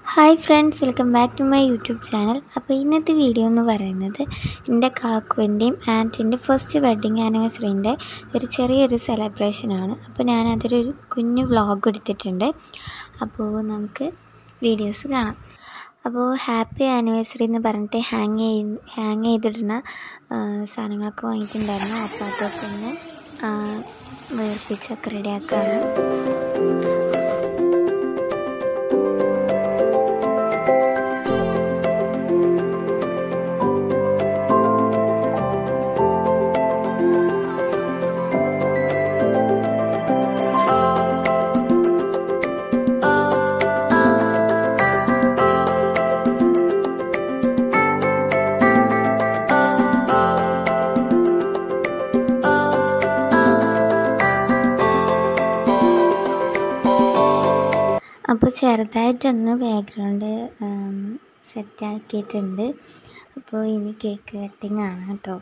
hi friends welcome back to my YouTube channel അപ്പോൾ ഇന്നത്തെ video എന്ന് പറയുന്നത് എൻ്റെ കാക്കുവിൻ്റെയും ആൻറ്റിൻ്റെ ഫസ്റ്റ് വെഡ്ഡിങ് ആനിവേഴ്സറീൻ്റെ ഒരു ചെറിയൊരു സെലിബ്രേഷനാണ് അപ്പോൾ ഞാനതൊരു കുഞ്ഞു വ്ളോഗ് എടുത്തിട്ടുണ്ട് അപ്പോൾ നമുക്ക് വീഡിയോസ് കാണാം അപ്പോൾ ഹാപ്പി ആനിവേഴ്സറി എന്ന് പറഞ്ഞിട്ട് ഹാങ് ചെയ്ത് ഹാങ് ചെയ്തിടുന്ന ആ, സാധനങ്ങളൊക്കെ വാങ്ങിയിട്ടുണ്ടായിരുന്നു അപ്പോൾ അതൊക്കെ ഒന്ന് ആ, വേർപ്പിച്ചൊക്കെ റെഡിയാക്കുകയാണ് അപ്പോൾ ചെറുതായിട്ടൊന്ന് ബാക്ക്ഗ്രൗണ്ട് സെറ്റാക്കിയിട്ടുണ്ട് അപ്പോൾ ഇനി കേക്ക് കട്ടിങ് ആണ് കേട്ടോ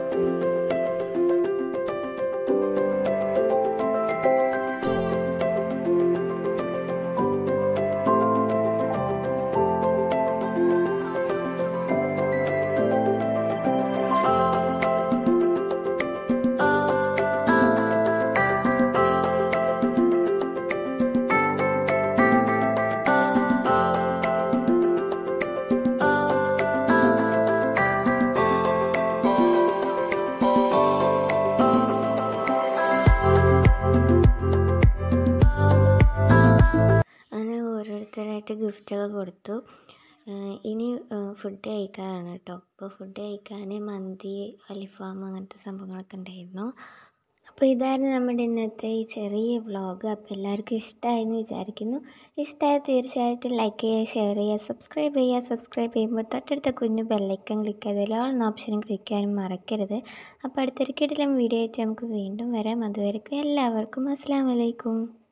അങ്ങനെ ഓരോരുത്തരായിട്ട് ഗിഫ്റ്റൊക്കെ കൊടുത്തു ആഹ് ഇനി ഫുഡ് കഴിക്കാനാണ് കേട്ടോ അപ്പോൾ ഫുഡ് കഴിക്കാൻ മന്തി അലിഫാം അങ്ങനത്തെ സംഭവങ്ങളൊക്കെ ഉണ്ടായിരുന്നു അപ്പോൾ ഇതായിരുന്നു നമ്മുടെ ഇന്നത്തെ ഈ ചെറിയ വ്ളോഗ് അപ്പോൾ എല്ലാവർക്കും ഇഷ്ടമായെന്ന് വിചാരിക്കുന്നു ഇഷ്ടമായ തീർച്ചയായിട്ടും ലൈക്ക് ചെയ്യുക ഷെയർ ചെയ്യുക സബ്സ്ക്രൈബ് ചെയ്യുക സബ്സ്ക്രൈബ് ചെയ്യുമ്പോൾ തൊട്ടടുത്ത കുഞ്ഞു ബെല്ലൈക്കൺ ക്ലിക്ക് ചെയ്ത് എല്ലാ ഓപ്ഷനും ക്ലിക്ക് ചെയ്യാനും മറക്കരുത് അപ്പോൾ അടുത്തൊരു കിടിലം വീഡിയോ ആയിട്ട് നമുക്ക് വീണ്ടും വരാം അതുവരെക്കും എല്ലാവർക്കും അസ്സാം വലൈക്കും